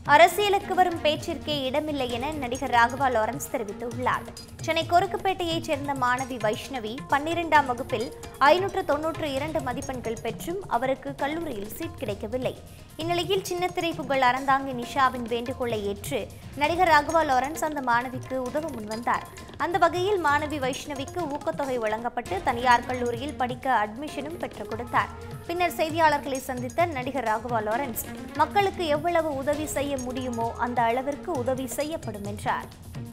அரசியலுக்கு வரும் பேச்சிற்கே இடமில்லை என நடிகர் ராகவா லாரன்ஸ் தெரிவித்துள்ளார் சென்னை கொருக்குப்பேட்டையைச் சேர்ந்த மாணவி வைஷ்ணவி பன்னிரெண்டாம் வகுப்பில் ஐநூற்று தொன்னூற்று இரண்டு மதிப்பெண்கள் பெற்றும் அவருக்கு கல்லூரியில் சீட் கிடைக்கவில்லை இந்நிலையில் சின்னத்திரை புகழ் அறந்தாங்கி நிஷாவின் வேண்டுகோளை ஏற்று நடிகர் ராகவா லாரன்ஸ் அந்த மாணவிக்கு உதவ முன்வந்தார் அந்த வகையில் மாணவி வைஷ்ணவிக்கு ஊக்கத்தொகை வழங்கப்பட்டு தனியார் கல்லூரியில் படிக்க அட்மிஷனும் பெற்றுக் கொடுத்தார் பின்னர் செய்தியாளர்களை சந்தித்த நடிகர் ராகவா லாரன்ஸ் மக்களுக்கு எவ்வளவு உதவி செய்ய முடியுமோ அந்த அளவிற்கு உதவி செய்யப்படும் என்றார்